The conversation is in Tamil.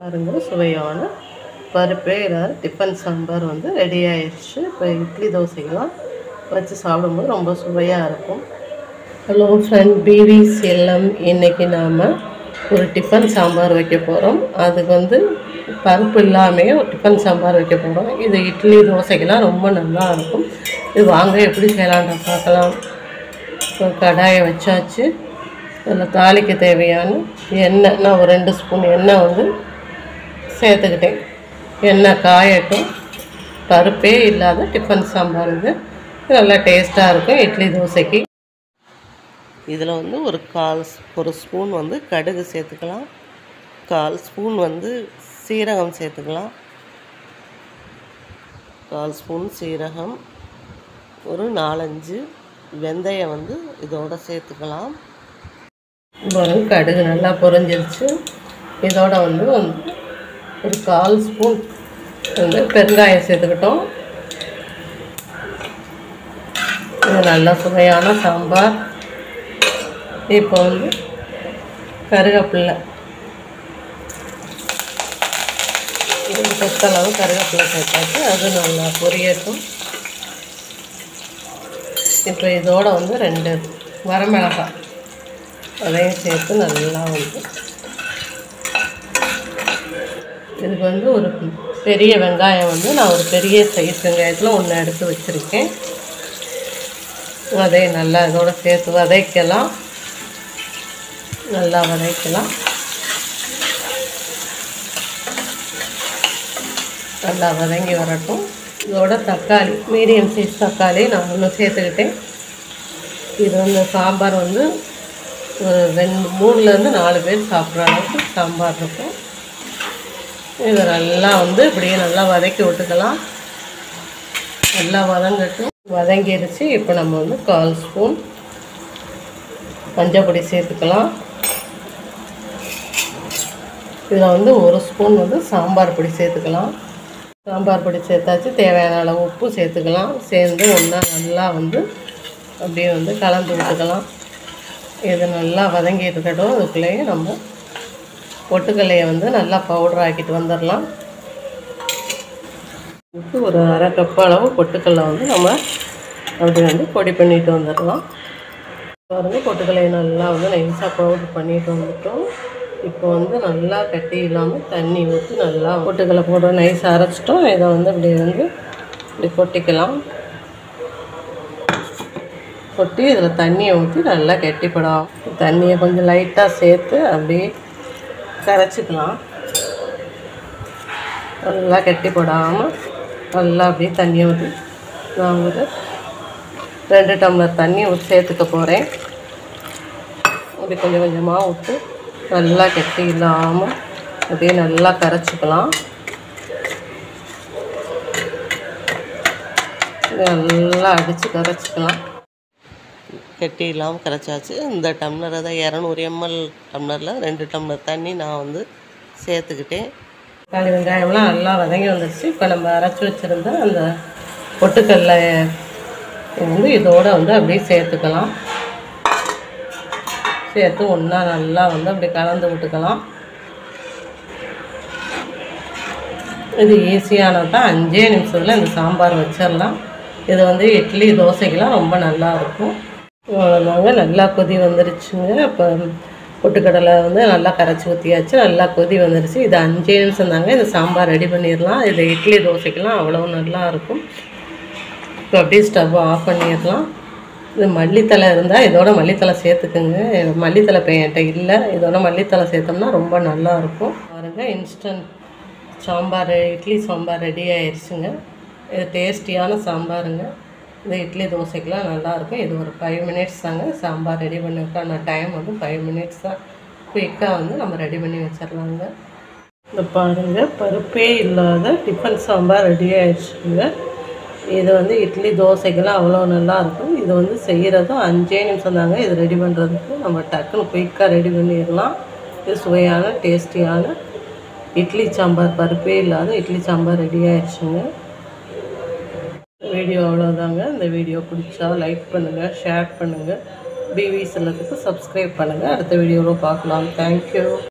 பாருங்க சுவையான பருப்பே இல்லாத டிஃபன் சாம்பார் வந்து ரெடி ஆயிடுச்சு இப்போ இட்லி தோசைக்கெல்லாம் வச்சு சாப்பிடும்போது ரொம்ப சுவையாக இருக்கும் ஹலோ ஃப்ரெண்ட் பிவிஸ் எல்லாம் இன்றைக்கி நாம் ஒரு டிஃபன் சாம்பார் வைக்க போகிறோம் அதுக்கு வந்து பருப்பு இல்லாமே ஒரு டிஃபன் சாம்பார் வைக்க போகிறோம் இது இட்லி தோசைக்கெல்லாம் ரொம்ப நல்லா இருக்கும் இது வாங்க எப்படி செய்யலான்ற பார்க்கலாம் இப்போ கடாயை வச்சாச்சு அதில் தாளிக்க தேவையான எண்ணெய் நான் ஒரு ரெண்டு ஸ்பூன் எண்ணெய் வந்து சேர்த்துக்கிட்டேன் எண்ணெய் காயட்டும் பருப்பே இல்லாத டிஃபன் சாம்பார் இது இது நல்லா டேஸ்ட்டாக இருக்கும் இட்லி தோசைக்கு இதில் வந்து ஒரு கால் ஸ்- ஒரு ஸ்பூன் வந்து கடுகு சேர்த்துக்கலாம் கால் ஸ்பூன் வந்து சீரகம் சேர்த்துக்கலாம் கால் ஸ்பூன் சீரகம் ஒரு நாலஞ்சு வெந்தயம் வந்து இதோட சேர்த்துக்கலாம் பாருங்க கடுகு நல்லா பொரிஞ்சிருச்சு இதோட வந்து வந்து ஒரு கால் ஸ்பூன் வந்து பெருங்காயம் சேர்த்துக்கிட்டோம் இது நல்ல சுவையான சாம்பார் இப்போ வந்து கருவேப்பில்லை ஒரு கொத்தளவு கருவேப்பிலை சேர்த்தாச்சு அது நல்லா பொரியட்டும் இப்போ இதோட வந்து ரெண்டு வரமிளகாய் அதையும் சேர்த்து நல்லா வந்து இதுக்கு வந்து ஒரு பெரிய வெங்காயம் வந்து நான் ஒரு பெரிய சைஸ் வெங்காயத்தில் ஒன்று எடுத்து வச்சுருக்கேன் அதையும் நல்லா இதோட சேர்த்து வதக்கலாம் நல்லா வதக்கலாம் நல்லா வதங்கி வரட்டும் இதோட தக்காளி மீடியம் சைஸ் தக்காளி நான் ஒன்று சேர்த்துக்கிட்டேன் இது வந்து சாம்பார் வந்து ஒரு ரெண்டு மூணுலேருந்து நாலு பேர் சாப்பிட்ற அளவுக்கு சாம்பார் இருக்கும் இதை நல்லா வந்து இப்படியே நல்லா வதக்கி விட்டுக்கலாம் நல்லா வதங்கட்டும் வதங்கிடுச்சு இப்போ நம்ம வந்து கால் ஸ்பூன் மஞ்சள் பொடி சேர்த்துக்கலாம் இதில் வந்து ஒரு ஸ்பூன் வந்து சாம்பார் பொடி சேர்த்துக்கலாம் சாம்பார் பொடி சேர்த்தாச்சு தேவையான அளவு உப்பு சேர்த்துக்கலாம் சேர்ந்து ஒன்றா நல்லா வந்து அப்படியே வந்து கலந்து விட்டுக்கலாம் இது நல்லா வதங்கி இருக்கட்டும் அதுக்குள்ளேயே நம்ம பொட்டுக்கல்லையை வந்து நல்லா பவுடர் ஆக்கிட்டு வந்துடலாம் உப்பு ஒரு அரை கப் அளவு பொட்டுக்கல்லை வந்து நம்ம அப்படி வந்து பொடி பண்ணிட்டு வந்துடலாம் பாருங்க பொட்டுக்கல்லையை நல்லா வந்து நைஸாக பவுடர் பண்ணிட்டு வந்துட்டோம் இப்போ வந்து நல்லா கட்டி இல்லாமல் தண்ணி ஊற்றி நல்லா பொட்டுக்கல்லை போட்டு நைஸாக அரைச்சிட்டோம் இதை வந்து இப்படி வந்து இப்படி கொட்டிக்கலாம் கொட்டி இதில் தண்ணியை ஊற்றி நல்லா கெட்டிப்படும் தண்ணியை கொஞ்சம் லைட்டாக சேர்த்து அப்படியே கரைச்சிக்கலாம் நல்லா கெட்டி போடாமல் நல்லா அப்படியே தண்ணியை ஊற்றி நான் ஒரு ரெண்டு டம்ளர் தண்ணி ஊற்றி சேர்த்துக்க போகிறேன் அப்படி கொஞ்சம் கொஞ்சமாக விட்டு நல்லா கெட்டி இல்லாமல் அப்படியே நல்லா கரைச்சிக்கலாம் இதை நல்லா அடித்து கரைச்சிக்கலாம் கெட்டி இல்லாமல் கரைச்சாச்சு இந்த டம்ளரை தான் இரநூறு எம்எல் டம்ளரில் ரெண்டு டம்ளர் தண்ணி நான் வந்து சேர்த்துக்கிட்டேன் தக்காளி வெங்காயம்லாம் நல்லா வதங்கி வந்துடுச்சு இப்போ நம்ம அரைச்சி வச்சுருந்த அந்த பொட்டுக்கல்ல வந்து இதோட வந்து அப்படியே சேர்த்துக்கலாம் சேர்த்து ஒன்றா நல்லா வந்து அப்படி கலந்து விட்டுக்கலாம் இது ஈஸியானது தான் அஞ்சே நிமிஷத்தில் இந்த சாம்பார் வச்சிடலாம் இது வந்து இட்லி தோசைக்கெலாம் ரொம்ப நல்லா இருக்கும் அவ்வளோதாங்க நல்லா கொதி வந்துருச்சுங்க இப்போ பொட்டுக்கடலை வந்து நல்லா கரைச்சி ஊற்றியாச்சு நல்லா கொதி வந்துருச்சு இது அஞ்சே நிமிஷம் தாங்க இந்த சாம்பார் ரெடி பண்ணிடலாம் இது இட்லி தோசைக்கெலாம் அவ்வளோ நல்லா இருக்கும் இப்போ அப்படியே ஸ்டவ் ஆஃப் பண்ணிடலாம் இது மல்லித்தலை இருந்தால் இதோட மல்லித்தலை சேர்த்துக்குங்க மல்லித்தலை இப்போ என்கிட்ட இல்லை இதோட மல்லித்தலை சேர்த்தோம்னா ரொம்ப நல்லா இருக்கும் பாருங்கள் இன்ஸ்டன்ட் சாம்பார் இட்லி சாம்பார் ரெடி ஆயிடுச்சுங்க இது டேஸ்டியான சாம்பாருங்க இது இட்லி தோசைக்கெலாம் நல்லாயிருக்கும் இது ஒரு ஃபைவ் மினிட்ஸ் தாங்க சாம்பார் ரெடி பண்ணிருக்கான டைம் வந்து ஃபைவ் மினிட்ஸ் தான் குயிக்காக வந்து நம்ம ரெடி பண்ணி வச்சிடலாங்க இந்த பாருங்க பருப்பே இல்லாத டிஃபன் சாம்பார் ரெடி ஆயிடுச்சுங்க இது வந்து இட்லி தோசைக்கெல்லாம் அவ்வளோ நல்லா இருக்கும் இது வந்து செய்கிறதும் அஞ்சே நிமிஷம் தாங்க இது ரெடி பண்ணுறதுக்கு நம்ம டக்குன்னு குயிக்காக ரெடி பண்ணிடலாம் இது சுவையான டேஸ்டியான இட்லி சாம்பார் பருப்பே இல்லாத இட்லி சாம்பார் ரெடி ஆயிடுச்சுங்க வீடியோ அவ்வளோதாங்க இந்த வீடியோ பிடிச்சா லைக் பண்ணுங்கள் ஷேர் பண்ணுங்கள் பிவி செல்லத்துக்கு சப்ஸ்கிரைப் பண்ணுங்கள் அடுத்த வீடியோவில் பார்க்கலாம் தேங்க்யூ